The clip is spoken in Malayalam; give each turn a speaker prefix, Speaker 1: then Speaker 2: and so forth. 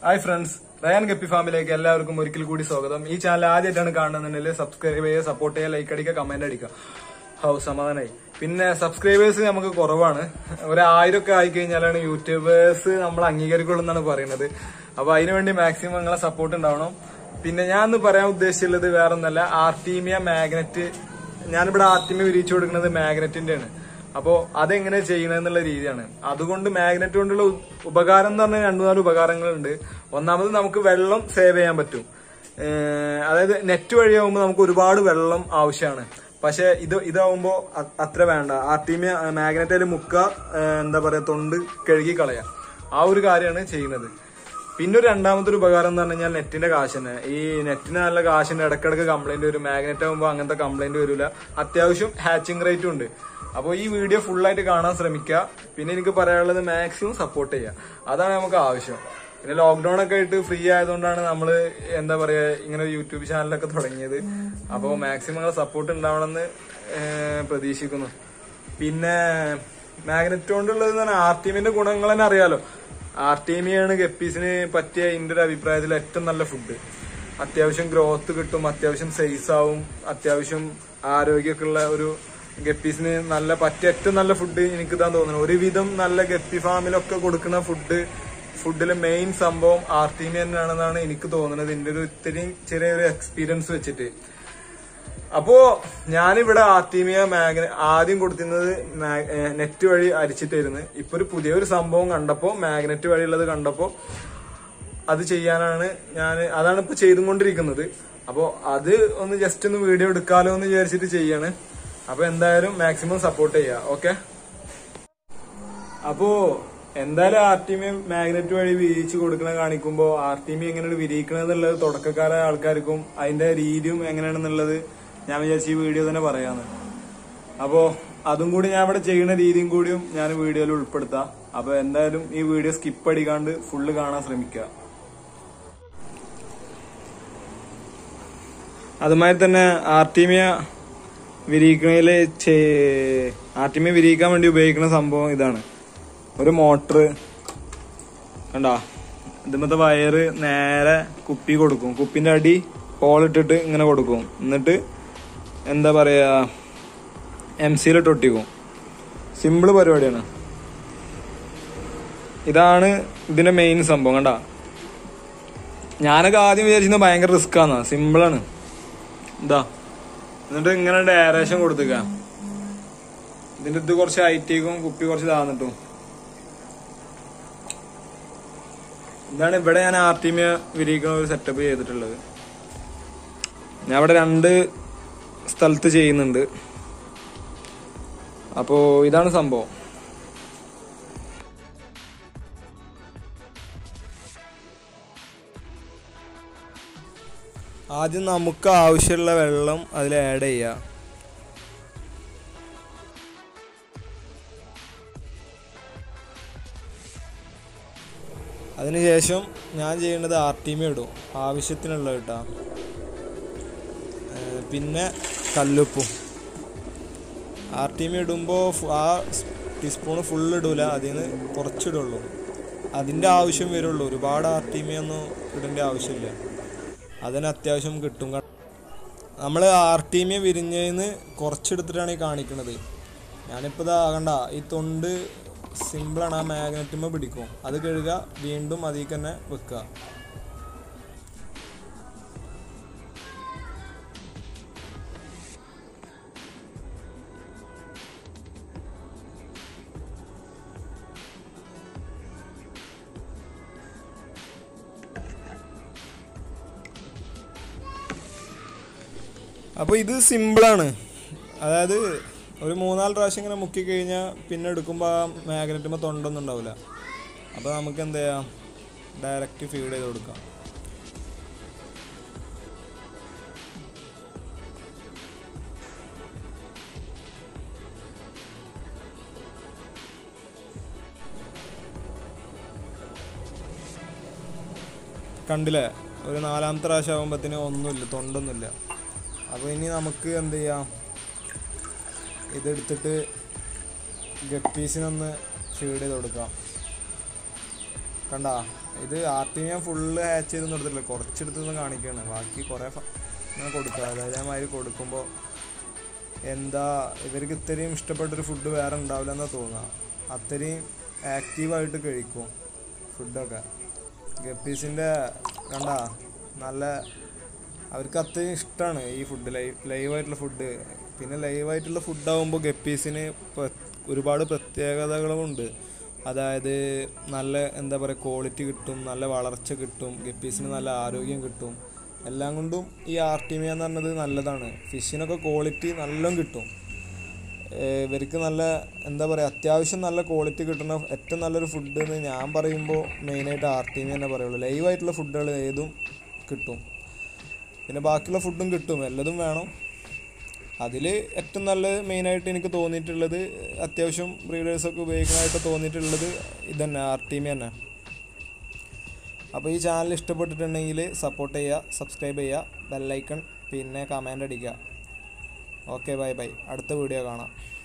Speaker 1: ഹായ് ഫ്രണ്ട്സ് റയാൻ ഗപ്പി ഫാമിലേക്ക് എല്ലാവർക്കും ഒരിക്കൽ കൂടി സ്വാഗതം ഈ ചാനൽ ആദ്യമായിട്ടാണ് കാണുന്നുണ്ടെങ്കിൽ സബ്സ്ക്രൈബ് ചെയ്യുക സപ്പോർട്ട് ചെയ്യുക ലൈക്ക് അടിക്കുക കമന്റ് അടിക്കുക ഹൗ സമാധാനായി പിന്നെ സബ്സ്ക്രൈബേഴ്സ് നമുക്ക് കുറവാണ് ഒരു ആയിരം ഒക്കെ ആയി കഴിഞ്ഞാലാണ് യൂട്യൂബേഴ്സ് നമ്മൾ അംഗീകരിക്കുള്ളൂ എന്നാണ് പറയുന്നത് അപ്പൊ അതിനുവേണ്ടി മാക്സിമം നിങ്ങളെ സപ്പോർട്ട് ഉണ്ടാവണം പിന്നെ ഞാൻ ഇന്ന് പറയാൻ ഉദ്ദേശിച്ചുള്ളത് വേറൊന്നല്ല ആർട്ടീമിയ മാഗ്നറ്റ് ഞാനിവിടെ ആർട്ടീമിയ വിരിച്ചു കൊടുക്കുന്നത് മാഗ്നറ്റിന്റെ ആണ് അപ്പോ അതെങ്ങനെ ചെയ്യണമെന്നുള്ള രീതിയാണ് അതുകൊണ്ട് മാഗ്നറ്റ് കൊണ്ടുള്ള ഉ- ഉപകാരം എന്ന് പറഞ്ഞാൽ രണ്ടു നാല് ഉപകാരങ്ങളുണ്ട് ഒന്നാമത് നമുക്ക് വെള്ളം സേവ് ചെയ്യാൻ പറ്റും ഏഹ് അതായത് നെറ്റ് വഴിയാകുമ്പോൾ നമുക്ക് ഒരുപാട് വെള്ളം ആവശ്യമാണ് പക്ഷെ ഇത് ഇതാവുമ്പോ അ- അത്ര വേണ്ട ആർട്ടിമിയ മാഗ്നറ്റിൽ മുക്ക ഏഹ് എന്താ പറയാ തൊണ്ട് കഴുകി കളയാം ആ ഒരു കാര്യമാണ് ചെയ്യുന്നത് പിന്നെ ഒരു രണ്ടാമത്തെ ഒരു ഉപകാരം എന്ന് പറഞ്ഞു കഴിഞ്ഞാൽ നെറ്റിന്റെ കാശ് തന്നെ ഈ നെറ്റിന് നല്ല കാശിന് ഇടക്കിടക്ക് കംപ്ലൈന്റ് വരും മാഗ്നറ്റ് ആകുമ്പോൾ അങ്ങനത്തെ കംപ്ലൈന്റ് വരില്ല അത്യാവശ്യം ഹാച്ചിങ് റേറ്റും ഉണ്ട് അപ്പോൾ ഈ വീഡിയോ ഫുൾ ആയിട്ട് കാണാൻ ശ്രമിക്കുക പിന്നെ എനിക്ക് പറയാനുള്ളത് മാക്സിമം സപ്പോർട്ട് ചെയ്യുക അതാണ് നമുക്ക് ആവശ്യം പിന്നെ ലോക്ക്ഡൌൺ ഒക്കെ ആയിട്ട് ഫ്രീ ആയതുകൊണ്ടാണ് നമ്മൾ എന്താ പറയാ ഇങ്ങനെ ഒരു യൂട്യൂബ് ചാനലൊക്കെ തുടങ്ങിയത് അപ്പോൾ മാക്സിമം നിങ്ങളെ സപ്പോർട്ട് ഉണ്ടാവണമെന്ന് ഏഹ്, പ്രതീക്ഷിക്കുന്നു പിന്നെ മാഗ്നറ്റ് കൊണ്ടുള്ളത് ആർട്ടിമിന്റെ ഗുണങ്ങൾ തന്നെ അറിയാലോ ആർട്ടീമിയാണ് ഗപ്പീസിന് പറ്റിയ എന്റെ ഒരു അഭിപ്രായത്തിൽ ഏറ്റവും നല്ല ഫുഡ് അത്യാവശ്യം ഗ്രോത്ത് കിട്ടും അത്യാവശ്യം സൈസ് ആവും അത്യാവശ്യം ആരോഗ്യമൊക്കെ ഉള്ള ഒരു ഗപ്പീസിന് നല്ല പറ്റിയ ഏറ്റവും നല്ല ഫുഡ് എനിക്ക് ഇതാ തോന്നുന്നു ഒരുവിധം നല്ല ഗപ്പി ഫാമിലൊക്കെ കൊടുക്കുന്ന ഫുഡ് ഫുഡിലെ മെയിൻ സംഭവം ആർട്ടീമിയ തന്നെയാണെന്നാണ് എനിക്ക് തോന്നുന്നത് എന്റെ ഒരു ഇത്രയും ചെറിയൊരു എക്സ്പീരിയൻസ് വെച്ചിട്ട് അപ്പോ ഞാനിവിടെ ആർട്ടീമിയ മാഗ്ന ആദ്യം കൊടുത്തിരുന്നത് മാ- ഏ, നെറ്റ് വഴി അരിച്ചിട്ടായിരുന്നു ഇപ്പൊ ഒരു പുതിയൊരു സംഭവം കണ്ടപ്പോ മാഗ്നറ്റ് വഴിയുള്ളത് കണ്ടപ്പോ അത് ചെയ്യാനാണ് ഞാൻ അതാണ് ഇപ്പൊ ചെയ്തുകൊണ്ടിരിക്കുന്നത് അപ്പോ അത് ഒന്ന് ജസ്റ്റ് ഒന്ന് വീഡിയോ എടുക്കാലോ എന്ന് വിചാരിച്ചിട്ട് ചെയ്യാണ് അപ്പൊ എന്തായാലും മാക്സിമം സപ്പോർട്ട് ചെയ്യാം ഓക്കെ അപ്പോ എന്തായാലും ആർ ടി മി മാഗ്നറ്റ് വഴി വിരിയിച്ച് കൊടുക്കണ കാണിക്കുമ്പോ ആർ ടി മി എങ്ങനെയാണ് വിരിയിക്കണെന്നുള്ളത് തുടക്കക്കാരായ ആൾക്കാർക്കും അതിന്റെ രീതിയും എങ്ങനെയാണെന്നുള്ളത് ഞാൻ വിചാരിച്ചു ഈ വീഡിയോ തന്നെ പറയാന്ന് അപ്പോ അതും കൂടി ഞാൻ ഇവിടെ ചെയ്യുന്ന രീതിയും കൂടിയും ഞാൻ വീഡിയോയിൽ ഉൾപ്പെടുത്താം അപ്പൊ എന്തായാലും ഈ വീഡിയോ സ്കിപ്പ് അടിക്കാണ്ട് ഫുള്ള് കാണാൻ ശ്രമിക്കുക അതുമാതിരി തന്നെ ആർട്ടിമിയ വിരിയിക്കണയില് ആർട്ടിമിയ വിരിയിക്കാൻ വേണ്ടി ഉപയോഗിക്കുന്ന സംഭവം ഇതാണ് ഒരു മോട്ടർ കണ്ടാ ഇതിമത്തെ വയറ് നേരെ കുപ്പി കൊടുക്കും കുപ്പിന്റെ അടി ഹോളിട്ടിട്ട് ഇങ്ങനെ കൊടുക്കും എന്നിട്ട് എന്താ പറയാ എം സിയിലിട്ട് ഒട്ടിക്കും സിമ്പിള് പരിപാടിയാണ് ഇതാണ് ഇതിന്റെ മെയിൻ സംഭവം കണ്ടാ ഞാനൊക്കെ ആദ്യം വിചാരിച്ചിരുന്നത് ഭയങ്കര റിസ്ക് ആണ് സിമ്പിളാണ് ഇതാ എന്നിട്ട് ഇങ്ങനെ ഡയറേഷൻ കൊടുത്തുക ഇതിന്റെ ഇത് കുറച്ച് ഹൈറ്റേക്കും കുപ്പി കുറച്ച് താന്നിട്ടും ഇതാണ് ഇവിടെ ഞാൻ ആർട്ടിമിയ വിരിയിക്കുന്ന ഒരു സെറ്റപ്പ് ചെയ്തിട്ടുള്ളത് ഞാൻ ഇവിടെ രണ്ട് സ്ഥലത്ത് ചെയ്യുന്നുണ്ട് അപ്പോ ഇതാണ് സംഭവം ആദ്യം നമുക്ക് ആവശ്യമുള്ള വെള്ളം അതിൽ ആഡ് ചെയ്യാം അതിനുശേഷം ഞാൻ ചെയ്യേണ്ടത് ആർട്ടിമി ഇടും ആവശ്യത്തിനുള്ള കേട്ടാ പിന്നെ കല്ലുപ്പും ആർട്ടിമി ഇടുമ്പോൾ ആ ടീസ്പൂൺ ഫുൾ ഇടൂല അതിൽ നിന്ന് കുറച്ചിടുള്ളൂ അതിൻ്റെ ആവശ്യം വരുള്ളൂ ഒരുപാട് ആർട്ടിമി ഒന്നും ഇടേണ്ട ആവശ്യമില്ല അതിന് അത്യാവശ്യം കിട്ടും നമ്മൾ ആർട്ടിമിയ വിരിഞ്ഞതിന് കുറച്ചെടുത്തിട്ടാണ് ഈ കാണിക്കുന്നത് ഞാനിപ്പോൾ ഇതാ കണ്ട ഈ തൊണ്ട് സിമ്പിളാണ് ആ മാഗ്നറ്റുമ്പോൾ പിടിക്കും അത് കഴുകുക വീണ്ടും അതിൽ തന്നെ വെക്കുക അപ്പോൾ ഇത് സിമ്പിളാണ് അതായത് ഒരു മൂന്നാല് പ്രാവശ്യം ഇങ്ങനെ മുക്കി കഴിഞ്ഞാൽ പിന്നെ എടുക്കുമ്പോൾ ആ മാഗ്നറ്റുമ്പോൾ തൊണ്ടൊന്നും ഉണ്ടാവില്ല അപ്പോൾ നമുക്ക് എന്ത് ചെയ്യാം ഡയറക്റ്റ് ഫീഡ് ചെയ്ത് കൊടുക്കാം കണ്ടില്ലേ ഒരു നാലാമത്തെ പ്രാവശ്യം ആകുമ്പോഴത്തേന് ഒന്നുമില്ല തൊണ്ടൊന്നുമില്ല അപ്പോൾ ഇനി നമുക്ക് എന്ത് ചെയ്യാം ഇതെടുത്തിട്ട് ഗപ്പീസിനൊന്ന് ഫീഡ് ചെയ്ത് കൊടുക്കാം കണ്ടാ ഇത് ആർ ടി ഞാൻ ഫുള്ള് ഹാച്ച് ചെയ്തൊന്നും എടുത്തിട്ടില്ല കുറച്ചെടുത്തൊന്ന് കാണിക്കുകയാണ് ബാക്കി കുറേ ഫ- ഞാൻ കൊടുക്കുക അതായത് അതേമാതിരി കൊടുക്കുമ്പോൾ എന്താ ഇവർക്ക് ഇത്രയും ഇഷ്ടപ്പെട്ടൊരു ഫുഡ് വേറെ ഉണ്ടാവില്ല എന്നാ തോന്നുക അത്രയും ആക്റ്റീവായിട്ട് കഴിക്കും ഫുഡൊക്കെ ഗപ്പീസിൻ്റെ കണ്ട നല്ല അവർക്ക് അത്രയും ഇഷ്ടമാണ് ഈ ഫുഡ് ലൈവ് ലൈവായിട്ടുള്ള ഫുഡ് പിന്നെ ലൈവായിട്ടുള്ള ഫുഡാകുമ്പോൾ ഗപ്പീസിന് പ്ര- ഒരുപാട് പ്രത്യേകതകളുമുണ്ട് അതായത് നല്ല എന്താ പറയുക ക്വാളിറ്റി കിട്ടും നല്ല വളർച്ച കിട്ടും ഗപ്പീസിന് നല്ല ആരോഗ്യം കിട്ടും എല്ലാം കൊണ്ടും ഈ ആർട്ടിമിയ എന്ന് പറഞ്ഞത് നല്ലതാണ് ഫിഷിനൊക്കെ ക്വാളിറ്റി നല്ലോണം കിട്ടും ഏഹ് ഇവർക്ക് നല്ല എന്താ പറയുക അത്യാവശ്യം നല്ല ക്വാളിറ്റി കിട്ടുന്ന ഏറ്റവും നല്ലൊരു ഫുഡ് എന്ന് ഞാൻ പറയുമ്പോൾ മെയിനായിട്ട് ആർട്ടിമി തന്നെ പറയുള്ളൂ ലൈവായിട്ടുള്ള ഫുഡുകൾ ഏതും കിട്ടും പിന്നെ ബാക്കിയുള്ള ഫുഡും കിട്ടും എല്ലതും വേണം അതിൽ ഏറ്റവും നല്ല മെയിനായിട്ട് എനിക്ക് തോന്നിയിട്ടുള്ളത് അത്യാവശ്യം ബ്രീഡേഴ്സൊക്കെ ഉപയോഗിക്കാനായിട്ട് തോന്നിയിട്ടുള്ളത് ഇതന്നെ ആർട്ടിമി തന്നെ അപ്പോൾ ഈ ചാനൽ ഇഷ്ടപ്പെട്ടിട്ടുണ്ടെങ്കിൽ സപ്പോർട്ട് ചെയ്യുക സബ്സ്ക്രൈബ് ചെയ്യുക ബെല്ലൈക്കൺ പിന്നെ കമൻ്റ് അടിക്കുക ഓക്കെ ബൈ ബൈ അടുത്ത വീഡിയോ കാണാം